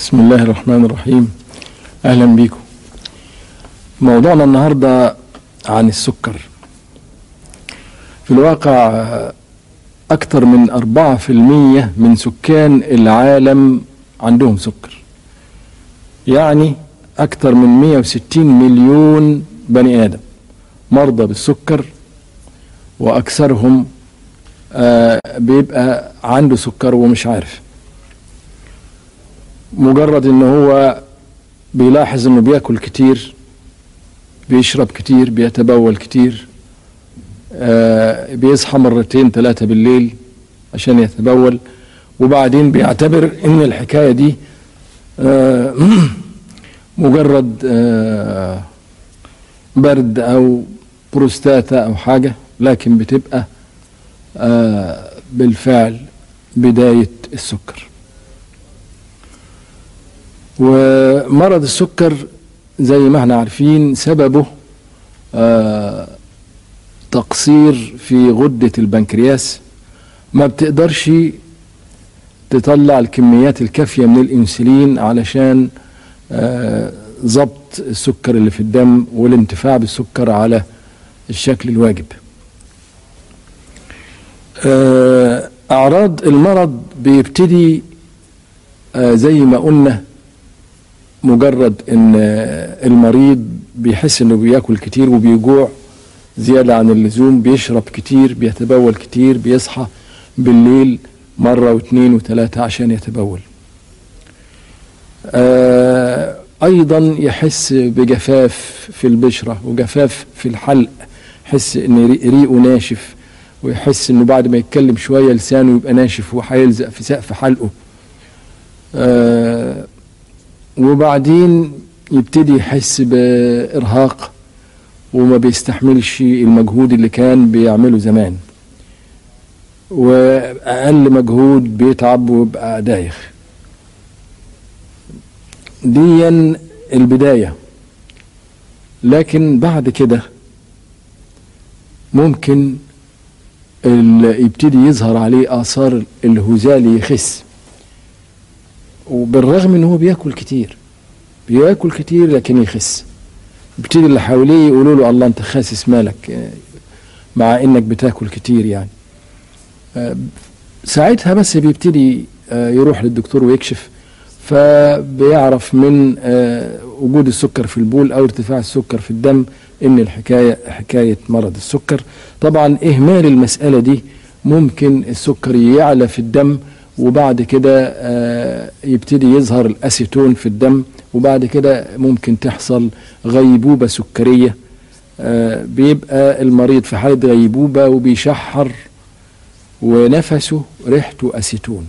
بسم الله الرحمن الرحيم اهلا بيكم موضوعنا النهارده عن السكر في الواقع اكثر من أربعة في المية من سكان العالم عندهم سكر يعني اكثر من 160 مليون بني ادم مرضى بالسكر واكثرهم آه بيبقى عنده سكر ومش عارف مجرد ان هو بيلاحظ انه بياكل كتير بيشرب كتير بيتبول كتير آه بيصحى مرتين ثلاثة بالليل عشان يتبول وبعدين بيعتبر ان الحكاية دي آه مجرد آه برد او بروستاتا او حاجة لكن بتبقى آه بالفعل بداية السكر ومرض السكر زي ما احنا عارفين سببه آه تقصير في غدة البنكرياس ما بتقدرش تطلع الكميات الكافية من الانسولين علشان ضبط آه السكر اللي في الدم والانتفاع بالسكر على الشكل الواجب آه اعراض المرض بيبتدي زي ما قلنا مجرد ان المريض بيحس انه بياكل كتير وبيجوع زيادة عن اللزوم بيشرب كتير بيتبول كتير بيصحى بالليل مرة واثنين وثلاثة عشان يتبول آه ايضا يحس بجفاف في البشرة وجفاف في الحلق يحس ان ريقه ناشف ويحس انه بعد ما يتكلم شوية لسانه يبقى ناشف وهيلزق في سقف حلقه آه وبعدين يبتدي يحس بإرهاق وما بيستحملش المجهود اللي كان بيعمله زمان وأقل مجهود بيتعب ويبقى دايخ ديا البداية لكن بعد كده ممكن يبتدي يظهر عليه آثار الهزال يخس وبالرغم ان هو بياكل كتير بياكل كتير لكن يخس بيبتدي اللي حواليه يقولوا له الله انت خاسس مالك مع انك بتاكل كتير يعني ساعتها بس بيبتدي يروح للدكتور ويكشف فبيعرف من وجود السكر في البول او ارتفاع السكر في الدم ان الحكايه حكايه مرض السكر طبعا اهمال المساله دي ممكن السكر يعلى في الدم وبعد كده يبتدي يظهر الاسيتون في الدم وبعد كده ممكن تحصل غيبوبه سكريه بيبقى المريض في حاله غيبوبه وبيشحر ونفسه ريحته اسيتون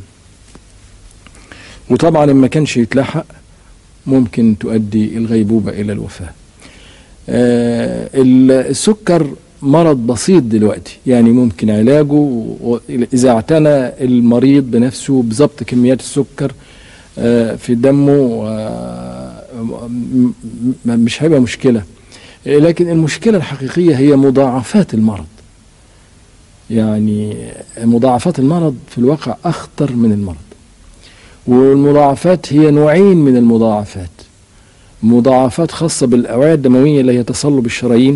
وطبعا لما كانش يتلحق ممكن تؤدي الغيبوبه الى الوفاه السكر مرض بسيط دلوقتي يعني ممكن علاجه إذا اعتنى المريض بنفسه بضبط كميات السكر في دمه مش هيبقى مشكلة لكن المشكلة الحقيقية هي مضاعفات المرض يعني مضاعفات المرض في الواقع أخطر من المرض والمضاعفات هي نوعين من المضاعفات مضاعفات خاصة بالأوعية الدموية اللي هي تصلب الشرايين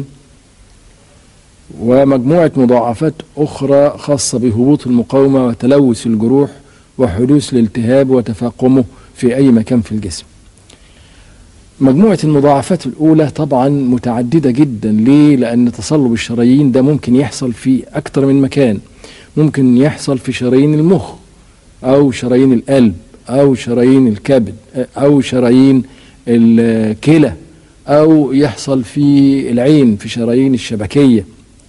ومجموعة مضاعفات أخرى خاصة بهبوط المقاومة وتلوث الجروح وحدوث الالتهاب وتفاقمه في أي مكان في الجسم مجموعة المضاعفات الأولى طبعا متعددة جدا ليه؟ لأن تصلب الشرايين ده ممكن يحصل في أكتر من مكان ممكن يحصل في شرايين المخ أو شرايين القلب أو شرايين الكبد أو شرايين الكلى أو يحصل في العين في شرايين الشبكيه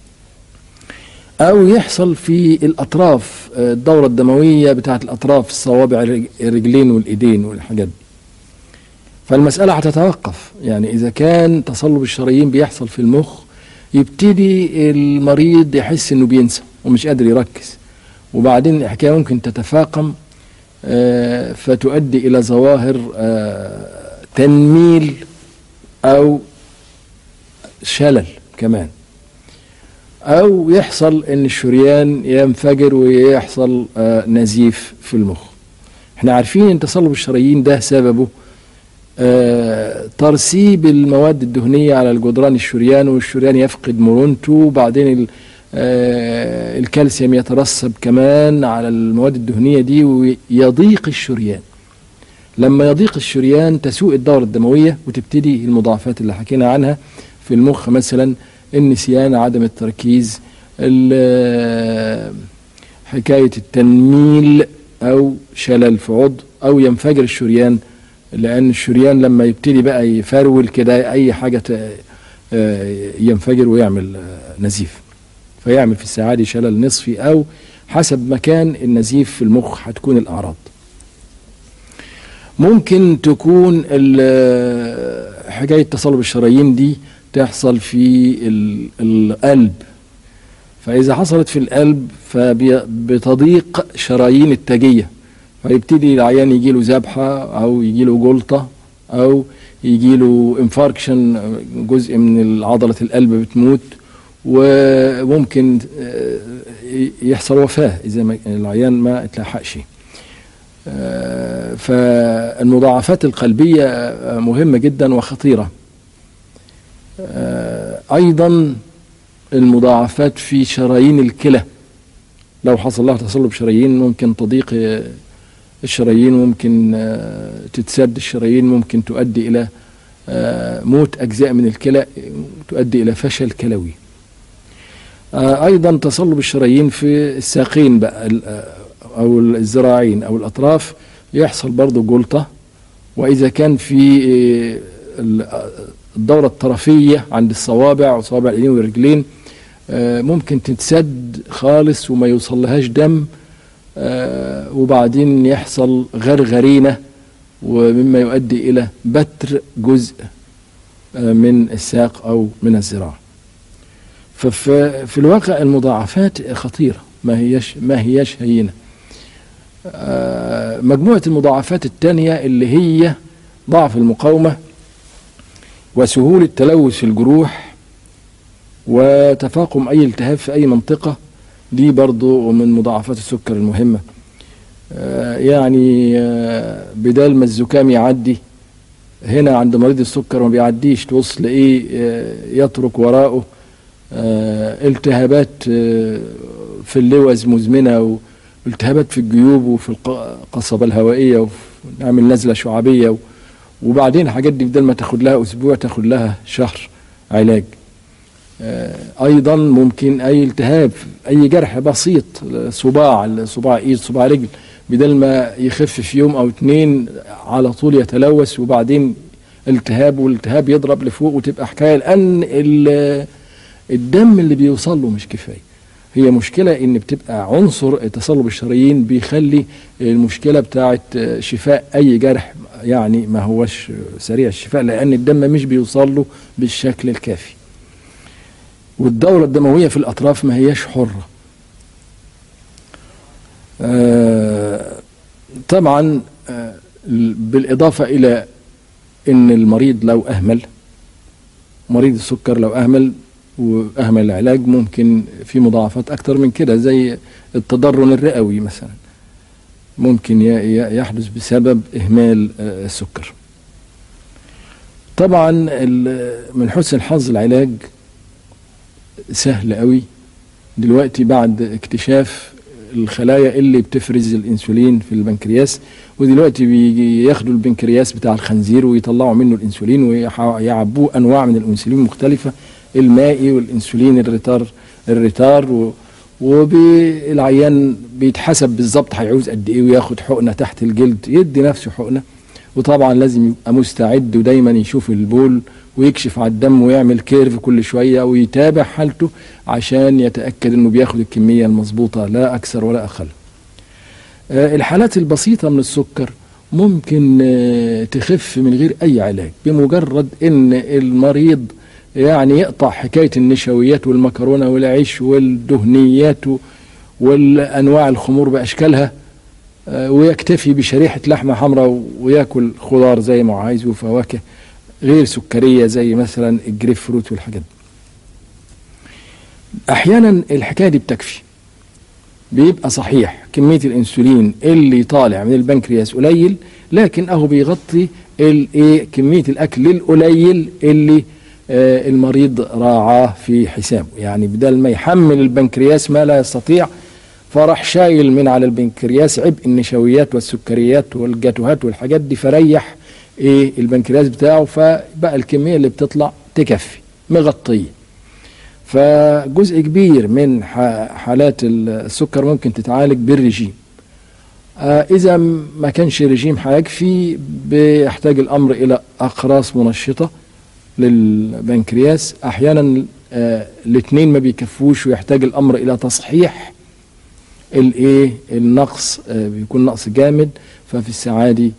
او يحصل في الاطراف الدوره الدمويه بتاعه الاطراف الصوابع الرجلين والايدين والحاجات دي فالمساله هتتوقف يعني اذا كان تصلب الشرايين بيحصل في المخ يبتدي المريض يحس انه بينسى ومش قادر يركز وبعدين الحكايه ممكن تتفاقم فتؤدي الى ظواهر تنميل او شلل كمان او يحصل ان الشريان ينفجر ويحصل نزيف في المخ احنا عارفين ان تصلب الشرايين ده سببه آه ترسيب المواد الدهنية على الجدران الشريان والشريان يفقد مرونته وبعدين آه الكالسيوم يترسب كمان على المواد الدهنية دي ويضيق الشريان لما يضيق الشريان تسوء الدورة الدموية وتبتدي المضاعفات اللي حكينا عنها في المخ مثلا النسيان عدم التركيز حكاية التنميل أو شلل في عضو أو ينفجر الشريان لأن الشريان لما يبتدي بقى يفرول كده أي حاجة ينفجر ويعمل نزيف فيعمل في الساعة دي شلل نصفي أو حسب مكان النزيف في المخ هتكون الأعراض ممكن تكون حكاية تصلب الشرايين دي تحصل في القلب فإذا حصلت في القلب فبتضيق شرايين التاجية فيبتدي العيان يجي له ذبحة أو يجي له جلطة أو يجي له انفاركشن جزء من عضلة القلب بتموت وممكن يحصل وفاة إذا ما العيان ما اتلحقش فالمضاعفات القلبية مهمة جدا وخطيرة أيضا المضاعفات في شرايين الكلى لو حصل لها تصلب شرايين ممكن تضيق الشرايين ممكن تتسد الشرايين ممكن تؤدي إلى موت أجزاء من الكلى تؤدي إلى فشل كلوي أيضا تصلب الشرايين في الساقين بقى أو الذراعين أو الأطراف يحصل برضه جلطة وإذا كان في الدورة الطرفية عند الصوابع وصوابع اليدين والرجلين ممكن تتسد خالص وما يوصلهاش دم وبعدين يحصل غرغرينة ومما يؤدي إلى بتر جزء من الساق أو من الذراع ففي الواقع المضاعفات خطيرة ما هيش ما هيش هينة مجموعة المضاعفات الثانية اللي هي ضعف المقاومة وسهولة تلوث الجروح وتفاقم أي التهاب في أي منطقة دي برضو من مضاعفات السكر المهمة يعني بدال ما الزكام يعدي هنا عند مريض السكر ما بيعديش تبص تلاقيه يترك وراءه التهابات في اللوز مزمنة والتهابات في الجيوب وفي القصبة الهوائية ونعمل نزلة شعبية وبعدين الحاجات دي بدل ما تاخد لها اسبوع تاخد لها شهر علاج ايضا ممكن اي التهاب اي جرح بسيط صباع صباع ايد صباع رجل بدل ما يخف في يوم او اتنين على طول يتلوث وبعدين التهاب والالتهاب يضرب لفوق وتبقى حكايه لان الدم اللي بيوصل له مش كفايه هي مشكلة ان بتبقى عنصر تصلب الشرايين بيخلي المشكلة بتاعت شفاء اي جرح يعني ما هوش سريع الشفاء لان الدم مش بيوصل له بالشكل الكافي والدورة الدموية في الاطراف ما هياش حرة آه طبعا آه بالاضافة الى ان المريض لو اهمل مريض السكر لو اهمل واهمل العلاج ممكن في مضاعفات اكتر من كده زي التضرن الرئوي مثلا ممكن يحدث بسبب اهمال السكر طبعا من حسن الحظ العلاج سهل قوي دلوقتي بعد اكتشاف الخلايا اللي بتفرز الانسولين في البنكرياس ودلوقتي بيجي ياخدوا البنكرياس بتاع الخنزير ويطلعوا منه الانسولين ويعبوه انواع من الانسولين مختلفه المائي والانسولين الريتار الريتار و وبالعيان بيتحسب بالظبط هيعوز قد ايه وياخد حقنه تحت الجلد يدي نفسه حقنه وطبعا لازم يبقى مستعد ودايما يشوف البول ويكشف على الدم ويعمل كيرف كل شويه ويتابع حالته عشان يتاكد انه بياخد الكميه المظبوطه لا اكثر ولا اقل. الحالات البسيطه من السكر ممكن تخف من غير اي علاج بمجرد ان المريض يعني يقطع حكايه النشويات والمكرونه والعيش والدهنيات والانواع الخمور باشكالها ويكتفي بشريحه لحمه حمراء وياكل خضار زي ما عايز وفواكه غير سكريه زي مثلا الجريب فروت والحاجات دي. احيانا الحكايه دي بتكفي بيبقى صحيح كمية الأنسولين اللي طالع من البنكرياس قليل لكن أهو بيغطي الايه كمية الأكل القليل اللي آه المريض راعاه في حسابه يعني بدل ما يحمل البنكرياس ما لا يستطيع فراح شايل من على البنكرياس عبء النشويات والسكريات والجاتوهات والحاجات دي فريح ايه البنكرياس بتاعه فبقى الكمية اللي بتطلع تكفي مغطية فجزء كبير من حالات السكر ممكن تتعالج بالرجيم آه إذا ما كانش رجيم هيكفي بيحتاج الأمر إلى أقراص منشطة للبنكرياس أحيانا آه الاثنين ما بيكفوش ويحتاج الأمر إلى تصحيح الإيه النقص آه بيكون نقص جامد ففي الساعة دي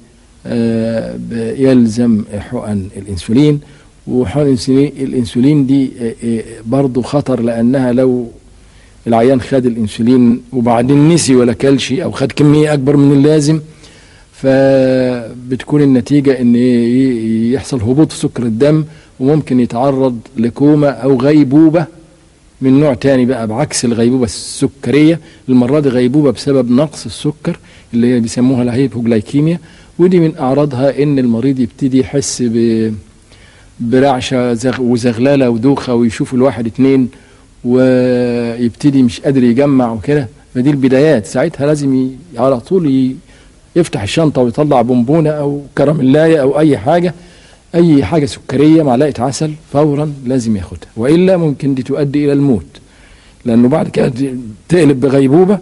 يلزم حقن الانسولين وحقن الانسولين دي برضه خطر لانها لو العيان خد الانسولين وبعدين نسي ولا كلش او خد كميه اكبر من اللازم فبتكون النتيجه ان يحصل هبوط في سكر الدم وممكن يتعرض لكوما او غيبوبه من نوع تاني بقى بعكس الغيبوبه السكريه المره دي غيبوبه بسبب نقص السكر اللي هي بيسموها الهيبوجلايكيميا ودي من اعراضها ان المريض يبتدي يحس ب برعشه زغ وزغلله ودوخه ويشوف الواحد اتنين ويبتدي مش قادر يجمع وكده فدي البدايات ساعتها لازم ي... على طول ي... يفتح الشنطه ويطلع بونبونه او كراميلايه او اي حاجه اي حاجه سكريه معلقه عسل فورا لازم ياخدها والا ممكن دي تؤدي الى الموت لانه بعد كده تقلب بغيبوبه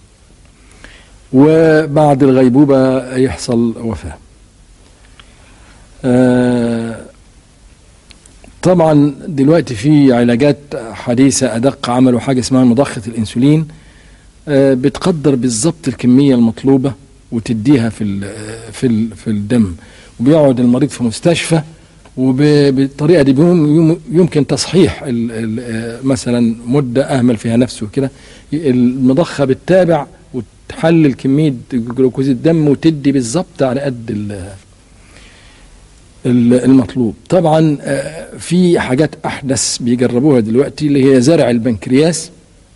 وبعد الغيبوبة يحصل وفاة آه طبعا دلوقتي في علاجات حديثة أدق عملوا حاجة اسمها مضخة الأنسولين آه بتقدر بالظبط الكمية المطلوبة وتديها في ال في ال في الدم وبيقعد المريض في مستشفى وبالطريقه دي يمكن تصحيح ال ال مثلا مده اهمل فيها نفسه كده المضخه بتتابع تحلل كمية جلوكوز الدم وتدي بالظبط على قد المطلوب طبعا في حاجات أحدث بيجربوها دلوقتي اللي هي زرع البنكرياس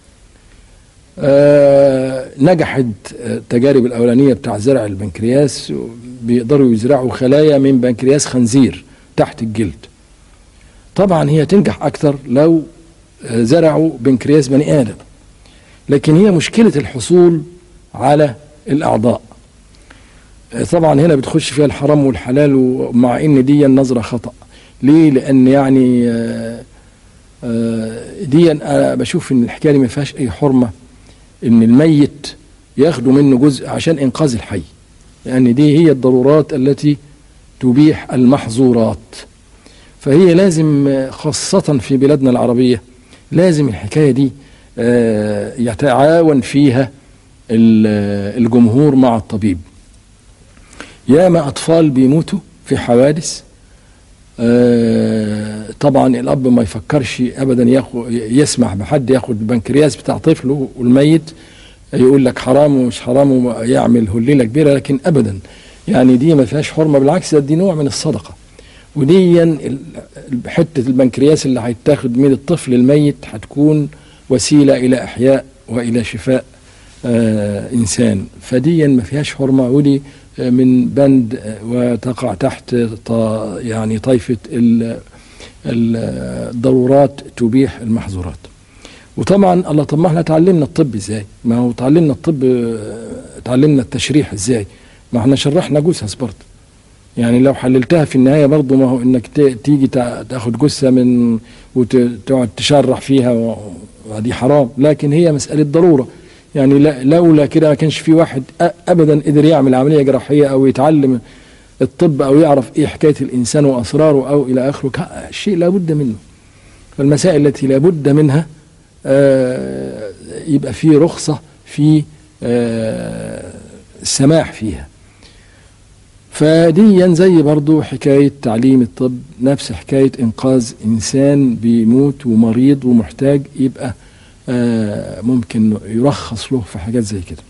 نجحت التجارب الأولانية بتاع زرع البنكرياس بيقدروا يزرعوا خلايا من بنكرياس خنزير تحت الجلد طبعا هي تنجح أكثر لو زرعوا بنكرياس بني آدم لكن هي مشكلة الحصول على الأعضاء طبعا هنا بتخش فيها الحرام والحلال ومع ان دي النظرة خطأ ليه لان يعني دي انا بشوف ان الحكاية دي ما فيهاش اي حرمة ان الميت ياخدوا منه جزء عشان انقاذ الحي لان يعني دي هي الضرورات التي تبيح المحظورات فهي لازم خاصة في بلادنا العربية لازم الحكاية دي يتعاون فيها الجمهور مع الطبيب ياما أطفال بيموتوا في حوادث طبعا الأب ما يفكرش أبدا ياخد يسمح بحد ياخد البنكرياس بتاع طفله والميت يقول لك حرام ومش حرام ويعمل هليلة كبيرة لكن أبدا يعني دي ما فيهاش حرمة بالعكس دي نوع من الصدقة ودي حتة البنكرياس اللي هيتاخد من الطفل الميت هتكون وسيلة إلى إحياء وإلى شفاء آه إنسان فديا ما فيهاش حرمة ودي آه من بند آه وتقع تحت يعني طائفة الضرورات تبيح المحظورات وطبعا الله طب ما احنا تعلمنا الطب ازاي ما هو تعلمنا الطب تعلمنا التشريح ازاي ما احنا شرحنا جثث برضه يعني لو حللتها في النهايه برضه ما هو انك تيجي تاخد جثه من وتقعد تشرح فيها ودي حرام لكن هي مساله ضروره يعني لولا كده ما كانش في واحد ابدا قدر يعمل عمليه جراحيه او يتعلم الطب او يعرف ايه حكايه الانسان واسراره او الى اخره شيء لابد منه فالمسائل التي لابد منها آه يبقى في رخصه في آه السماح فيها فديا زي برضو حكاية تعليم الطب نفس حكاية إنقاذ إنسان بيموت ومريض ومحتاج يبقى آه ممكن يرخص له في حاجات زي كده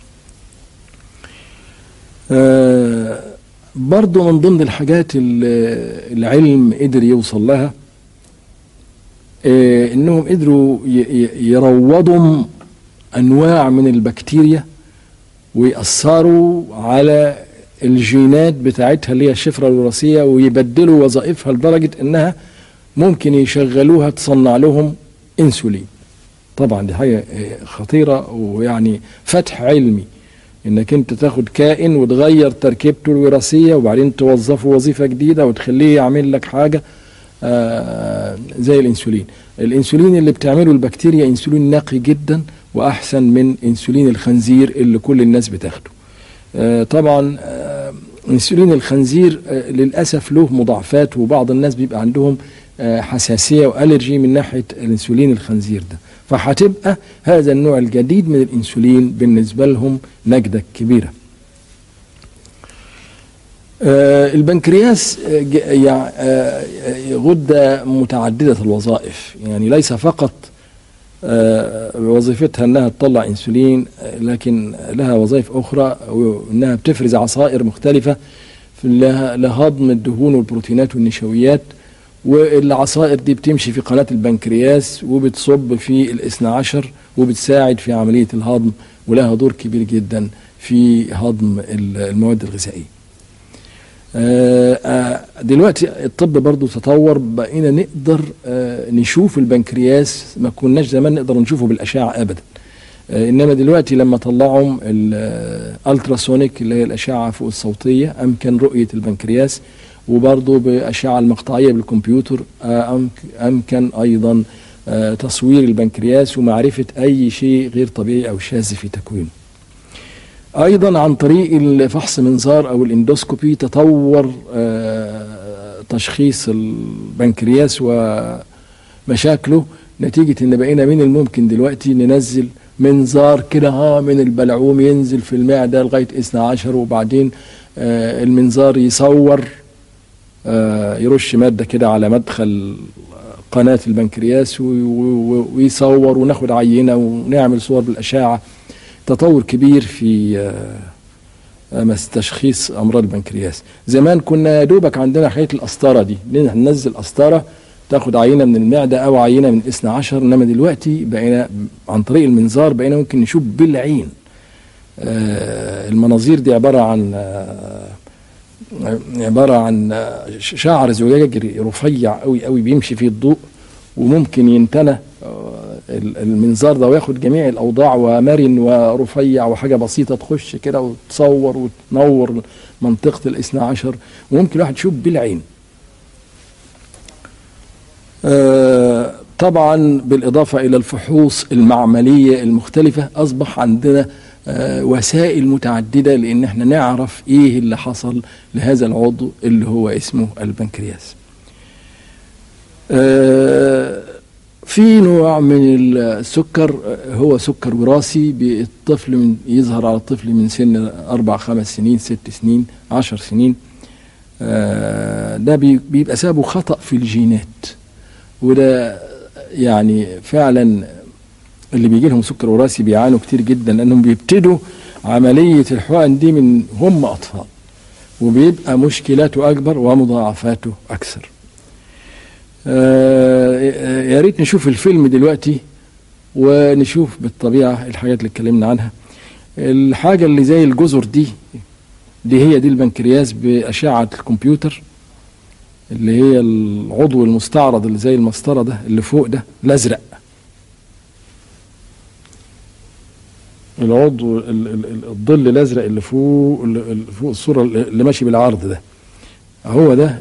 آه برضو من ضمن الحاجات العلم قدر يوصل لها آه انهم قدروا يروضوا انواع من البكتيريا ويأثروا على الجينات بتاعتها اللي هي الشفرة الوراثية ويبدلوا وظائفها لدرجة انها ممكن يشغلوها تصنع لهم انسولين طبعا دي حاجة خطيرة ويعني فتح علمي انك انت تاخد كائن وتغير تركيبته الوراثية وبعدين توظفه وظيفة جديدة وتخليه يعمل لك حاجة آه زي الانسولين الانسولين اللي بتعمله البكتيريا انسولين نقي جدا واحسن من انسولين الخنزير اللي كل الناس بتاخده آه طبعا آه انسولين الخنزير آه للاسف له مضاعفات وبعض الناس بيبقى عندهم آه حساسيه والرجي من ناحيه الانسولين الخنزير ده فهتبقى هذا النوع الجديد من الانسولين بالنسبه لهم نجده كبيره آه البنكرياس آه آه غده متعدده الوظائف يعني ليس فقط وظيفتها انها تطلع انسولين لكن لها وظائف اخرى وانها بتفرز عصائر مختلفه لهضم الدهون والبروتينات والنشويات والعصائر دي بتمشي في قناه البنكرياس وبتصب في الاثنى عشر وبتساعد في عمليه الهضم ولها دور كبير جدا في هضم المواد الغذائيه. دلوقتي الطب برضو تطور بقينا نقدر نشوف البنكرياس ما كناش زمان نقدر نشوفه بالاشعه ابدا انما دلوقتي لما طلعهم الالتراسونيك اللي هي الاشعه فوق الصوتيه امكن رؤيه البنكرياس وبرضه باشعه المقطعيه بالكمبيوتر امكن ايضا تصوير البنكرياس ومعرفه اي شيء غير طبيعي او شاذ في تكوينه ايضا عن طريق الفحص منظار او الاندوسكوبي تطور تشخيص البنكرياس ومشاكله نتيجة ان بقينا من الممكن دلوقتي ننزل منظار كده ها من البلعوم ينزل في المعدة لغاية 12 وبعدين المنظار يصور يرش مادة كده على مدخل قناة البنكرياس ويصور وناخد عينة ونعمل صور بالأشعة تطور كبير في تشخيص امراض البنكرياس زمان كنا يا دوبك عندنا حكايه القسطره دي ننزل قسطره تاخد عينه من المعده او عينه من الاثنى عشر انما دلوقتي بقينا عن طريق المنظار بقينا ممكن نشوف بالعين المناظير دي عباره عن عباره عن شعر زجاجي رفيع قوي قوي بيمشي فيه الضوء وممكن ينتنى المنظار ده وياخد جميع الاوضاع ومرن ورفيع وحاجه بسيطه تخش كده وتصور وتنور منطقه الاثنى عشر وممكن الواحد يشوف بالعين. آه طبعا بالاضافه الى الفحوص المعمليه المختلفه اصبح عندنا آه وسائل متعدده لان احنا نعرف ايه اللي حصل لهذا العضو اللي هو اسمه البنكرياس. آه في نوع من السكر هو سكر وراثي بالطفل من يظهر على الطفل من سن أربع خمس سنين ست سنين عشر سنين ده بيبقى سببه خطأ في الجينات وده يعني فعلا اللي بيجي لهم سكر وراثي بيعانوا كتير جدا لأنهم بيبتدوا عملية الحقن دي من هم أطفال وبيبقى مشكلاته أكبر ومضاعفاته أكثر آه يا ريت نشوف الفيلم دلوقتي ونشوف بالطبيعة الحاجات اللي اتكلمنا عنها الحاجة اللي زي الجزر دي دي هي دي البنكرياس بأشعة الكمبيوتر اللي هي العضو المستعرض اللي زي المسطرة ده اللي فوق ده الأزرق العضو الظل الأزرق اللي فوق اللي فوق الصورة اللي ماشي بالعرض ده هو ده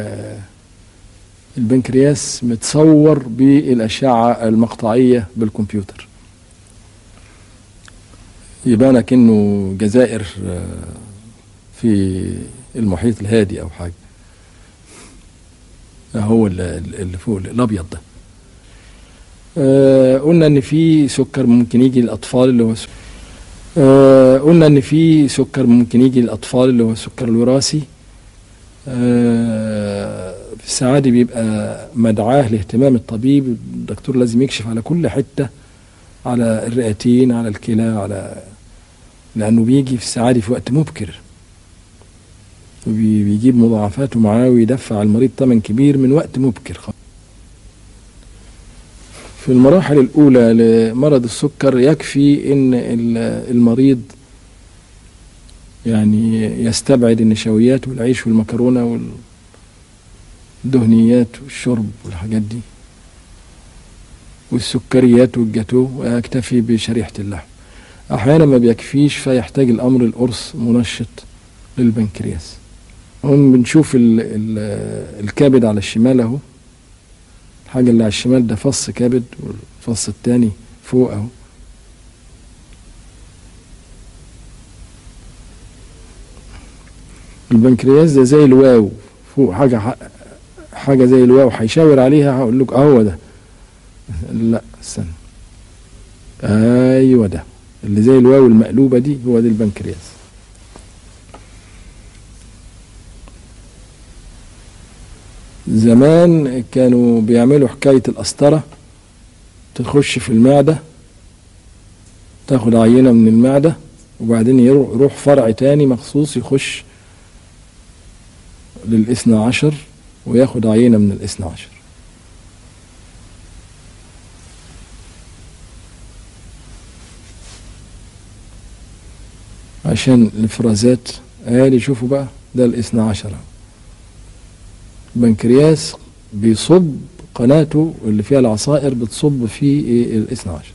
البنكرياس متصور بالأشعة المقطعية بالكمبيوتر يبان كأنه جزائر في المحيط الهادي أو حاجة هو اللي فوق الأبيض ده آه قلنا ان في سكر ممكن يجي للاطفال اللي هو آه قلنا ان في سكر ممكن يجي للاطفال اللي هو السكر الوراثي آه في السعادة بيبقى مدعاه لاهتمام الطبيب الدكتور لازم يكشف على كل حتة على الرئتين على الكلى على لأنه بيجي في السعادة في وقت مبكر وبيجيب مضاعفاته معاه ويدفع المريض ثمن كبير من وقت مبكر في المراحل الأولى لمرض السكر يكفي إن ال- المريض يعني يستبعد النشويات والعيش والمكرونة والدهنيات والشرب والحاجات دي والسكريات والجاتو ويكتفي بشريحة اللحم أحيانا ما بيكفيش فيحتاج الأمر القرص منشط للبنكرياس هم بنشوف ال ال الكبد على الشمال اهو الحاجة اللي على الشمال ده فص كبد والفص التاني فوق اهو البنكرياس ده زي الواو فوق حاجة ح- حاجة زي الواو هيشاور عليها هقول لك اهو ده لا استنى ايوه ده اللي زي الواو المقلوبة دي هو ده البنكرياس زمان كانوا بيعملوا حكاية القسطرة تخش في المعدة تاخد عينة من المعدة وبعدين يروح يروح فرع تاني مخصوص يخش للاثنى عشر وياخد عينة من الاثنى عشر عشان الافرازات ادي شوفوا بقى ده الاثنى عشر أهو. بنكرياس بيصب قناته اللي فيها العصائر بتصب في إيه الاثنى عشر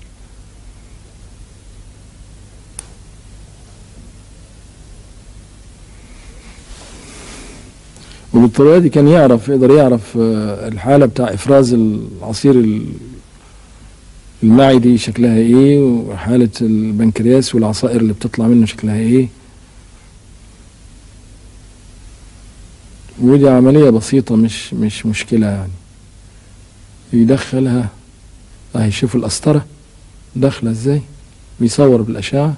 وبالطريقة دي كان يعرف يقدر يعرف آه، الحالة بتاع إفراز العصير ال- المعدي شكلها إيه وحالة البنكرياس والعصائر اللي بتطلع منه شكلها إيه ودي عملية بسيطة مش مش مشكلة يعني يدخلها اهي شوفوا القسطرة داخلة ازاي بيصور بالأشعة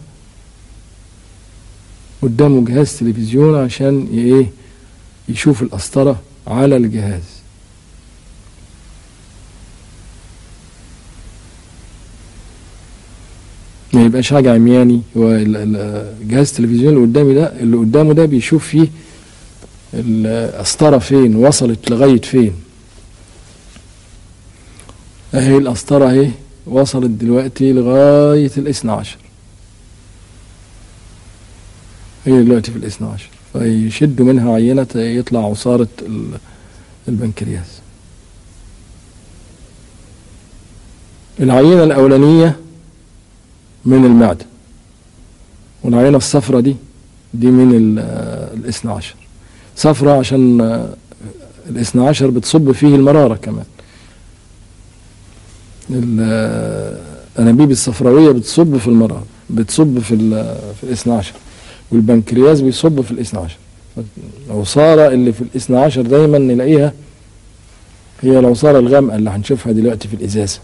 قدامه جهاز تلفزيون عشان ي- ايه يشوف القسطرة على الجهاز ما يبقاش حاجة عمياني هو ال- ال- جهاز التلفزيون اللي قدامي ده اللي قدامه ده بيشوف فيه القسطرة فين وصلت لغاية فين اهي القسطرة اهي وصلت دلوقتي لغاية الاثنى عشر هي دلوقتي في الاثنى عشر فيشدوا منها عينة يطلع عصارة ال- البنكرياس العينة الأولانية من المعدة والعينة الصفرة دي دي من ال- الاثنى عشر صفرة عشان آه، الاثنى عشر بتصب فيه المرارة كمان ال- آه، الأنابيب الصفراوية بتصب في المرارة بتصب في ال- في الاثنى عشر والبنكرياس بيصب في الاثنى عشر العصارة اللي في الاثنى عشر دايما نلاقيها هي العصارة الغامقة اللي هنشوفها دلوقتي في الإزازة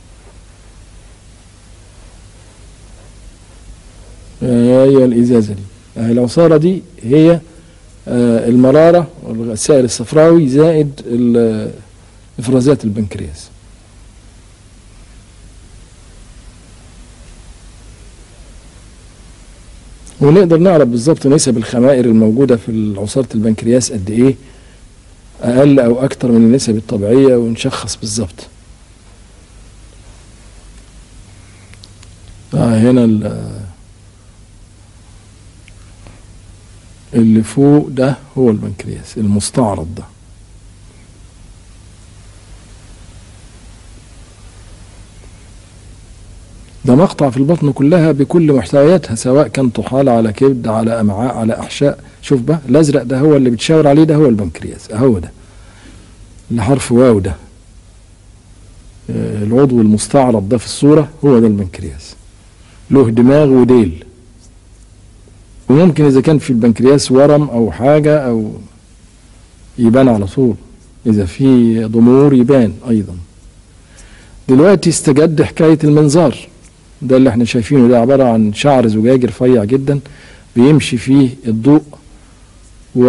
هي الإزازة دي أهي العصارة دي هي آه، المرارة والسائل الصفراوي زائد ال- إفرازات البنكرياس ونقدر نعرف بالظبط نسب الخمائر الموجودة في عصارة البنكرياس قد إيه أقل أو أكتر من النسب الطبيعية ونشخص بالظبط آه هنا ال- اللي فوق ده هو البنكرياس المستعرض ده ده مقطع في البطن كلها بكل محتوياتها سواء كان طحال على كبد على امعاء على احشاء شوف بقى الازرق ده هو اللي بتشاور عليه ده هو البنكرياس اهو ده اللي حرف واو ده آه، العضو المستعرض ده في الصورة هو ده البنكرياس له دماغ وديل وممكن اذا كان في البنكرياس ورم او حاجة او يبان على طول اذا في ضمور يبان ايضا دلوقتي استجد حكاية المنظار ده اللي احنا شايفينه ده عبارة عن شعر زجاجي رفيع جدا بيمشي فيه الضوء و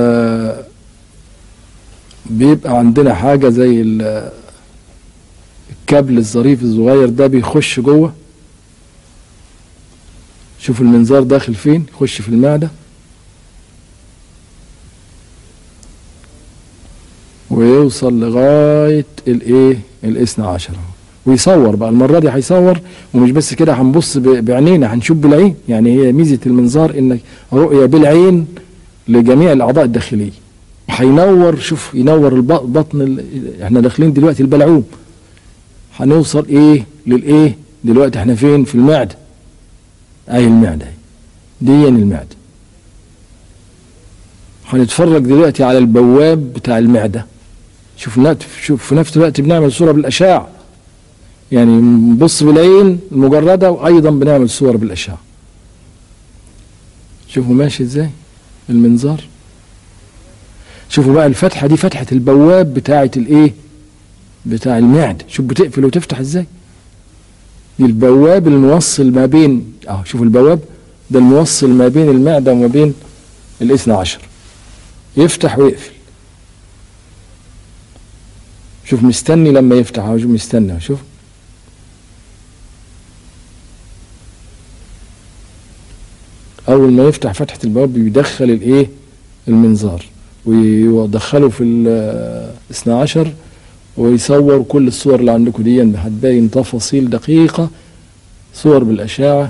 بيبقى عندنا حاجة زي ال- الكابل الظريف الصغير ده بيخش جوه شوف المنظار داخل فين يخش في المعدة ويوصل لغاية الايه الاثنى عشر اهو ويصور بقى المره دي هيصور ومش بس كده هنبص ب- بعينينا هنشوف بالعين يعني هي ميزه المنظار انك رؤيه بالعين لجميع الاعضاء الداخليه هينور شوف ينور الب- بطن ال... احنا داخلين دلوقتي البلعوم هنوصل ايه للايه دلوقتي احنا فين في المعده اي المعده اهي. دي المعده هنتفرج دلوقتي على البواب بتاع المعده شوف نت- شوف في نفس الوقت بنعمل صوره بالاشعه يعني نبص بالعين المجرده وايضا بنعمل صور بالاشعه شوفوا ماشي ازاي المنظار شوفوا بقى الفتحه دي فتحه البواب بتاعه الايه بتاع المعده شوف بتقفل وتفتح ازاي دي البواب الموصل ما بين اهو شوفوا البواب ده الموصل ما بين المعده وما بين الاثنى عشر يفتح ويقفل شوف مستني لما يفتح اهو شوف مستني شوف اول ما يفتح فتحه البواب بيدخل الايه المنظار ويدخله في الاثنى عشر ويصور كل الصور اللي عندكم دي هتبين تفاصيل دقيقة صور بالأشعة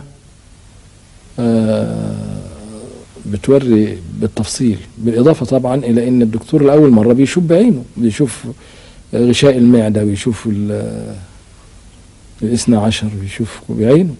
آه، بتوري بالتفصيل بالإضافة طبعا إلى أن الدكتور الأول مرة بيشوف بعينه بيشوف غشاء المعدة بيشوف ال- الاثنى عشر بيشوف بعينه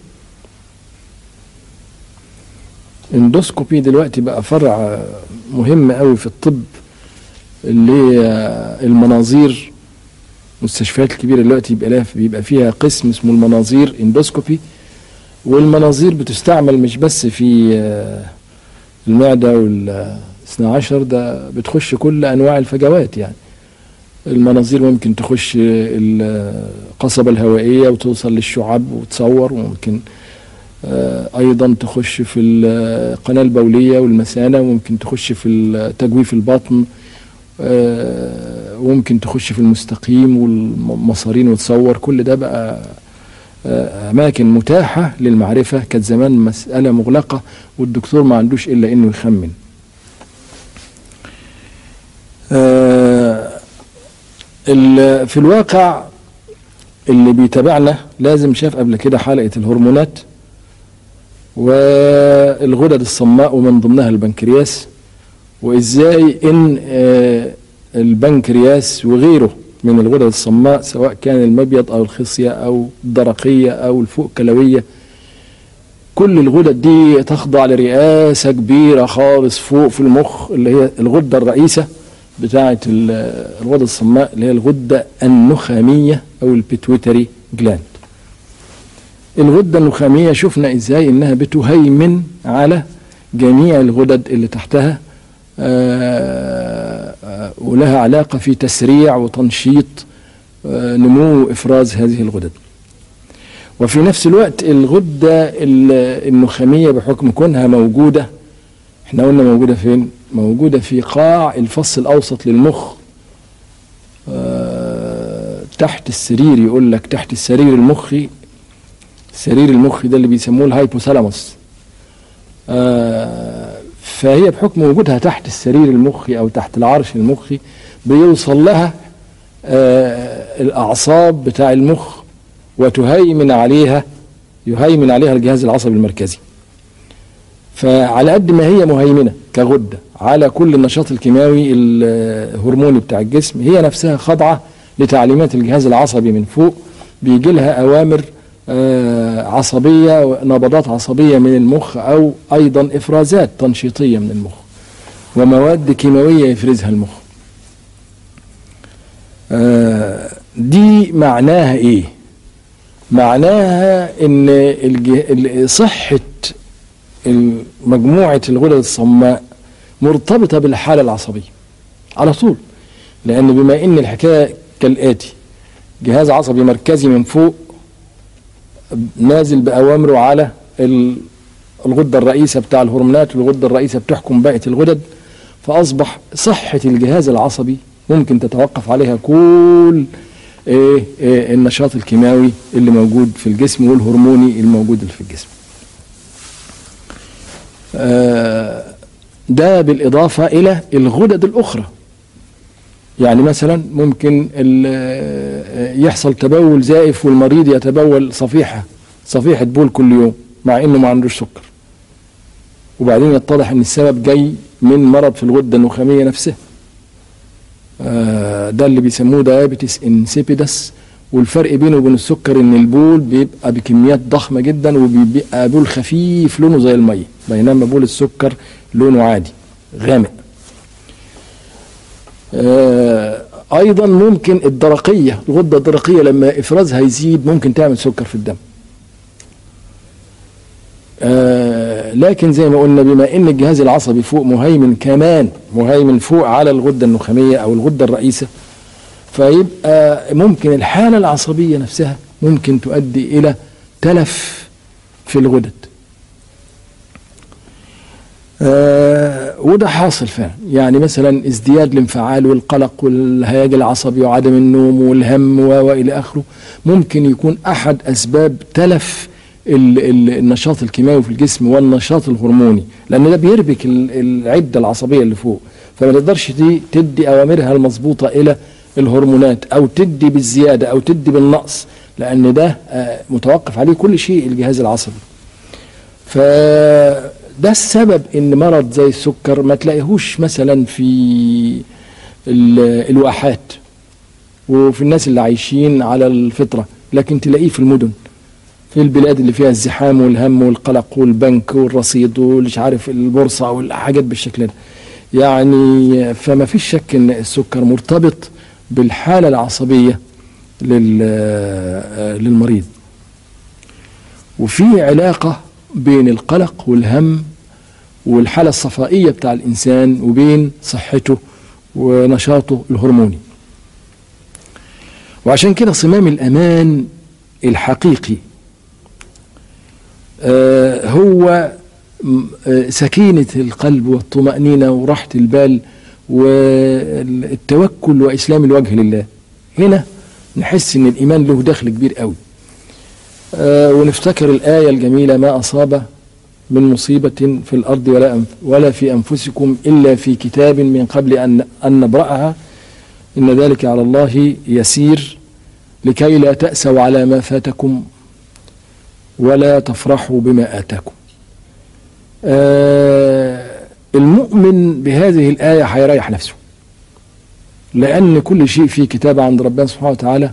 اندوسكوبي دلوقتي بقى فرع مهم قوي في الطب اللي هي المناظير المستشفيات الكبيره دلوقتي يبقى لها بيبقى فيها قسم اسمه المناظير اندوسكوبي والمناظير بتستعمل مش بس في آه، المعده والاثنى عشر ده بتخش كل انواع الفجوات يعني المناظير ممكن تخش القصبة الهوائية وتوصل للشعب وتصور وممكن آه، أيضا تخش في القناة البولية والمثانة وممكن تخش في تجويف البطن آه، وممكن تخش في المستقيم والمصارين وتصور كل ده بقى آه، أماكن متاحة للمعرفة كانت زمان مسألة مغلقة والدكتور ما عندوش إلا إنه يخمن آه، ال- في الواقع اللي بيتابعنا لازم شاف قبل كده حلقة الهرمونات والغدد الصماء ومن ضمنها البنكرياس وازاي ان آه، البنكرياس وغيره من الغدد الصماء سواء كان المبيض او الخصية او الدرقية او الفوق كلوية كل الغدد دي تخضع لرئاسة كبيرة خالص فوق في المخ اللي هي الغدة الرئيسة بتاعة ال- الغدة الصماء اللي هي الغدة النخامية أو البيتويتري جلاند الغدة النخامية شفنا إزاي إنها بتهيمن على جميع الغدد اللي تحتها آه، آه، ولها علاقة في تسريع وتنشيط آه، نمو إفراز هذه الغدد وفي نفس الوقت الغدة ال- النخامية بحكم كونها موجودة احنا قلنا موجودة فين موجودة في قاع الفص الأوسط للمخ آه، تحت السرير يقول لك تحت السرير المخي سرير المخ ده اللي بيسموه الهايبوثالاموس آه، فهي بحكم وجودها تحت السرير المخي أو تحت العرش المخي بيوصل لها آه، الأعصاب بتاع المخ وتهيمن عليها يهيمن عليها الجهاز العصبي المركزي فعلى قد ما هي مهيمنه كغده على كل النشاط الكيماوي الهرموني بتاع الجسم هي نفسها خاضعه لتعليمات الجهاز العصبي من فوق بيجي لها اوامر آه، عصبيه ونبضات عصبيه من المخ او ايضا افرازات تنشيطيه من المخ ومواد كيماويه يفرزها المخ آه، دي معناها ايه معناها ان الج- ال- صحه ال- مجموعه الغدد الصماء مرتبطه بالحاله العصبيه على طول لان بما ان الحكايه كالاتي جهاز عصبي مركزي من فوق نازل باوامره على ال- الغده الرئيسه بتاع الهرمونات والغده الرئيسه بتحكم باقي الغدد فاصبح صحه الجهاز العصبي ممكن تتوقف عليها كل إيه إيه النشاط الكيماوي اللي موجود في الجسم والهرموني الموجود اللي في الجسم آه، ده بالإضافة إلى الغدد الأخرى يعني مثلا ممكن ال- يحصل تبول زائف والمريض يتبول صفيحة صفيحة بول كل يوم مع انه ما عندوش سكر وبعدين يتضح ان السبب جاي من مرض في الغدة النخامية نفسها آه، ده اللي بيسموه دايابيتس انسيبيدس والفرق بينه وبين السكر ان البول بيبقى بكميات ضخمه جدا وبيبقى بول خفيف لونه زي الميه بينما بول السكر لونه عادي غامق آه، ايضا ممكن الدرقيه الغده الدرقيه لما افرازها يزيد ممكن تعمل سكر في الدم آه، لكن زي ما قلنا بما ان الجهاز العصبي فوق مهيمن كمان مهيمن فوق على الغده النخاميه او الغده الرئيسه فيبقى ممكن الحاله العصبيه نفسها ممكن تؤدي الى تلف في الغدد آه وده حاصل فعلا يعني مثلا ازدياد الانفعال والقلق والهياج العصبي وعدم النوم والهم و- والى اخره ممكن يكون احد اسباب تلف ال- ال- النشاط الكيماوي في الجسم والنشاط الهرموني لان ده بيربك ال- العده العصبيه اللي فوق فما تقدرش دي تدي اوامرها المظبوطه الى الهرمونات او تدي بالزياده او تدي بالنقص لان ده آه، متوقف عليه كل شيء الجهاز العصبي فده السبب ان مرض زي السكر ما تلاقيهوش مثلا في ال- الواحات وفي الناس اللي عايشين على الفطره لكن تلاقيه في المدن في البلاد اللي فيها الزحام والهم والقلق والبنك والرصيد والمش عارف البورصه والحاجات بالشكل ده يعني فما فيش شك ان السكر مرتبط بالحاله العصبيه لل- آه، للمريض وفي علاقه بين القلق والهم والحاله الصفائيه بتاع الانسان وبين صحته ونشاطه الهرموني وعشان كده صمام الامان الحقيقي آه، هو م- آه، سكينة القلب والطمأنينة وراحة البال والتوكل وإسلام الوجه لله هنا نحس إن الإيمان له دخل كبير قوي آه، ونفتكر الآية الجميلة ما أصاب من مصيبة في الأرض ولا أنف ولا في أنفسكم إلا في كتاب من قبل أن أن نبرأها إن ذلك على الله يسير لكي لا تأسوا على ما فاتكم ولا تفرحوا بما آتاكم آه المؤمن بهذه الآية هيريح نفسه لأن كل شيء في كتاب عند ربنا سبحانه وتعالى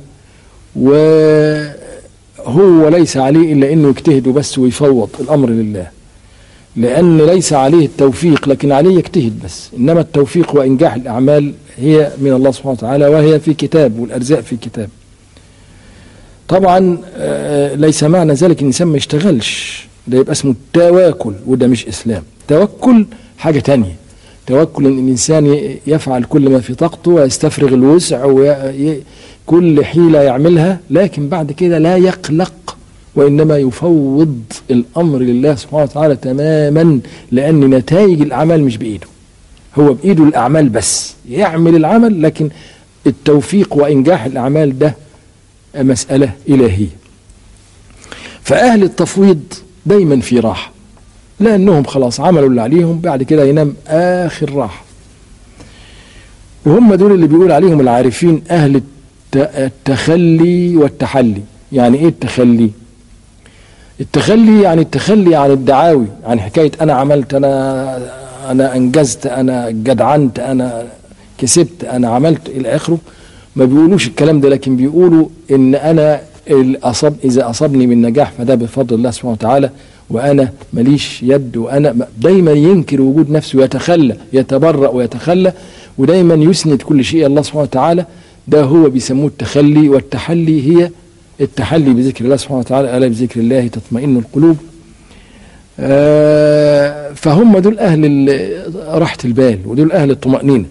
وهو ليس عليه إلا أنه يجتهد بس ويفوض الأمر لله لأن ليس عليه التوفيق لكن عليه يجتهد بس إنما التوفيق وإنجاح الأعمال هي من الله سبحانه وتعالى وهي في كتاب والأرزاق في كتاب طبعا آه، ليس معنى ذلك ان الانسان ما يشتغلش ده يبقى اسمه تواكل وده مش اسلام توكل حاجه تانية توكل ان الانسان ي- يفعل كل ما في طاقته ويستفرغ الوسع وكل حيله يعملها لكن بعد كده لا يقلق وانما يفوض الامر لله سبحانه وتعالى تماما لان نتائج الاعمال مش بايده هو بايده الاعمال بس يعمل العمل لكن التوفيق وانجاح الاعمال ده مسألة إلهية فأهل التفويض دايما في راحة لأنهم خلاص عملوا اللي عليهم بعد كده ينام آخر راحة وهم دول اللي بيقول عليهم العارفين أهل الت- التخلي والتحلي يعني إيه التخلي التخلي يعني التخلي عن الدعاوي عن حكاية أنا عملت أنا أنا أنجزت أنا جدعنت أنا كسبت أنا عملت إلى آخره ما بيقولوش الكلام ده لكن بيقولوا ان انا الأصب اذا اصابني من نجاح فده بفضل الله سبحانه وتعالى وانا ماليش يد وانا دايما ينكر وجود نفسه ويتخلى يتبرأ ويتخلى ودايما يسند كل شيء الله سبحانه وتعالى ده هو بيسموه التخلي والتحلي هي التحلي بذكر الله سبحانه وتعالى الا بذكر الله تطمئن القلوب آه، فهم دول اهل ال- راحه البال ودول اهل الطمأنينه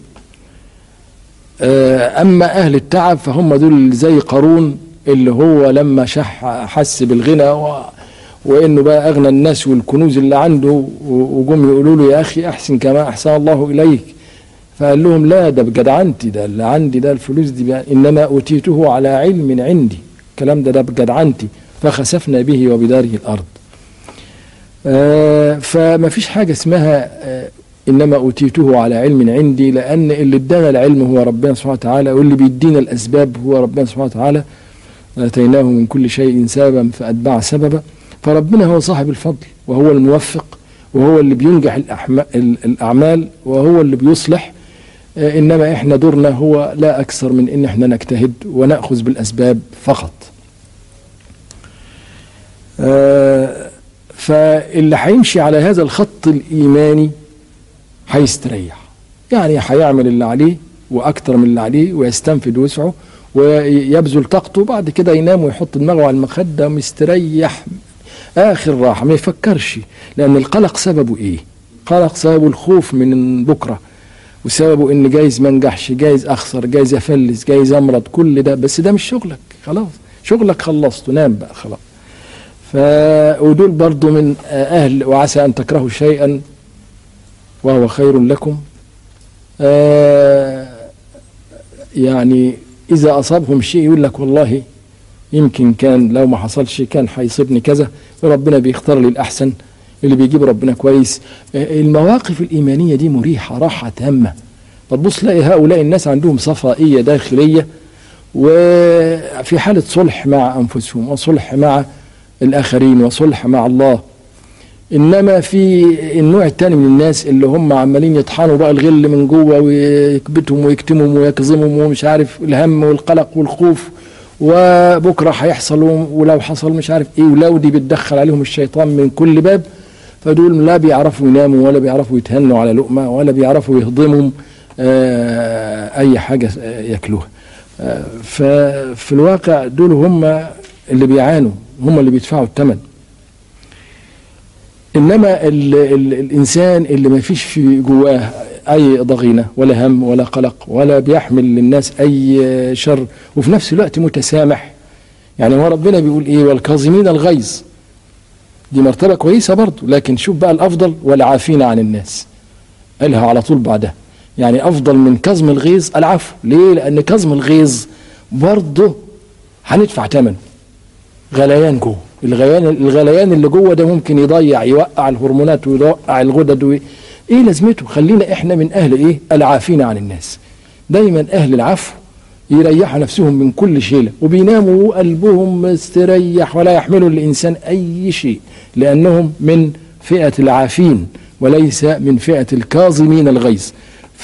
آه، اما اهل التعب فهم دول زي قارون اللي هو لما شح حس بالغنى و... وانه بقى اغنى الناس والكنوز اللي عنده و- وجم يقولوا له يا اخي احسن كما احسن الله اليك فقال لهم لا ده بجدعنتي ده اللي عندي ده الفلوس دي بقى انما اوتيته على علم عندي الكلام ده ده بجدعنتي فخسفنا به وبداره الارض آه، فما فيش حاجه اسمها آه، إنما أوتيته على علم عندي لأن اللي ادانا العلم هو ربنا سبحانه وتعالى واللي بيدينا الأسباب هو ربنا سبحانه وتعالى آتيناه من كل شيء سببا فأتبع سببا فربنا هو صاحب الفضل وهو الموفق وهو اللي بينجح الأعمال وهو اللي بيصلح إنما إحنا دورنا هو لا أكثر من إن إحنا نجتهد ونأخذ بالأسباب فقط فاللي هيمشي على هذا الخط الإيماني هيستريح يعني هيعمل اللي عليه وأكتر من اللي عليه ويستنفد وسعه ويبذل طاقته بعد كده ينام ويحط دماغه على المخدة مستريح آخر راحة ما يفكرش لأن القلق سببه إيه؟ قلق سببه الخوف من بكرة وسببه إن جايز ما انجحش جايز أخسر جايز أفلس جايز أمرض كل ده بس ده مش شغلك خلاص شغلك خلصته نام بقى خلاص ف ودول برضو من أهل وعسى أن تكرهوا شيئا وهو خير لكم آه يعني إذا أصابهم شيء يقول لك والله يمكن كان لو ما حصلش كان هيصيبني كذا ربنا بيختار لي الأحسن اللي بيجيب ربنا كويس المواقف الإيمانية دي مريحة راحة تامة فتبص تلاقي هؤلاء الناس عندهم صفائية داخلية وفي حالة صلح مع أنفسهم وصلح مع الآخرين وصلح مع الله إنما في النوع الثاني من الناس اللي هم عمالين يطحنوا بقى الغل من جوه ويكبتهم ويكتمهم ويكظمهم ومش عارف الهم والقلق والخوف وبكرة هيحصل ولو حصل مش عارف إيه ولو دي بتدخل عليهم الشيطان من كل باب فدول لا بيعرفوا يناموا ولا بيعرفوا يتهنوا على لقمة ولا بيعرفوا يهضموا أي حاجة ياكلوها ففي الواقع دول هم اللي بيعانوا هم اللي بيدفعوا الثمن انما ال ال الانسان اللي ما فيش في جواه اي ضغينه ولا هم ولا قلق ولا بيحمل للناس اي شر وفي نفس الوقت متسامح يعني هو ربنا بيقول ايه والكاظمين الغيظ دي مرتبه كويسه برضه لكن شوف بقى الافضل والعافين عن الناس قالها على طول بعدها يعني افضل من كظم الغيظ العفو ليه لان كظم الغيظ برضه هندفع ثمنه غليان جوه الغليان الغليان اللي جوه ده ممكن يضيع يوقع الهرمونات ويوقع الغدد و... ايه لازمته خلينا احنا من اهل ايه العافين عن الناس دايما اهل العفو يريحوا نفسهم من كل شيلة وبيناموا وقلبهم مستريح ولا يحملوا الإنسان أي شيء لأنهم من فئة العافين وليس من فئة الكاظمين الغيظ ف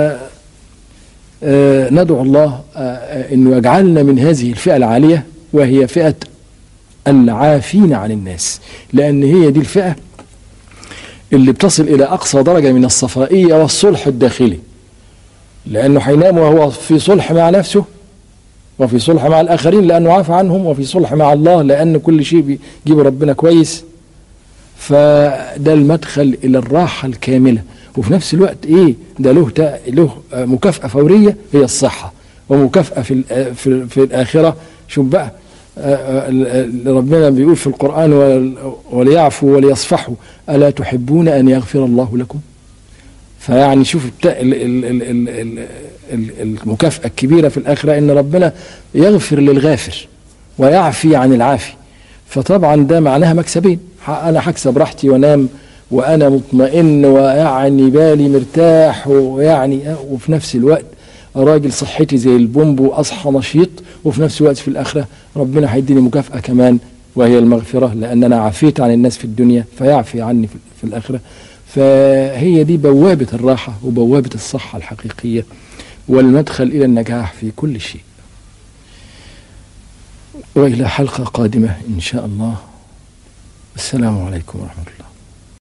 ندعو الله أنه يجعلنا من هذه الفئة العالية وهي فئة العافين عن الناس لأن هي دي الفئة اللي بتصل إلى أقصى درجة من الصفائية والصلح الداخلي لأنه حينام وهو في صلح مع نفسه وفي صلح مع الآخرين لأنه عافى عنهم وفي صلح مع الله لأن كل شيء بيجيب ربنا كويس فده المدخل إلى الراحة الكاملة وفي نفس الوقت إيه ده له له مكافأة فورية هي الصحة ومكافأة في في, في الآخرة شوف بقى ربنا بيقول في القرآن وليعفوا وليصفحوا ألا تحبون أن يغفر الله لكم فيعني شوف المكافأة الكبيرة في الآخرة إن ربنا يغفر للغافر ويعفي عن العافي فطبعا ده معناها مكسبين أنا هكسب راحتي وأنام وأنا مطمئن ويعني بالي مرتاح ويعني وفي نفس الوقت راجل صحتي زي البومب واصحى نشيط وفي نفس الوقت في الاخره ربنا هيديني مكافاه كمان وهي المغفره لان انا عفيت عن الناس في الدنيا فيعفي عني في الاخره فهي دي بوابه الراحه وبوابه الصحه الحقيقيه والمدخل الى النجاح في كل شيء. والى حلقه قادمه ان شاء الله. السلام عليكم ورحمه الله.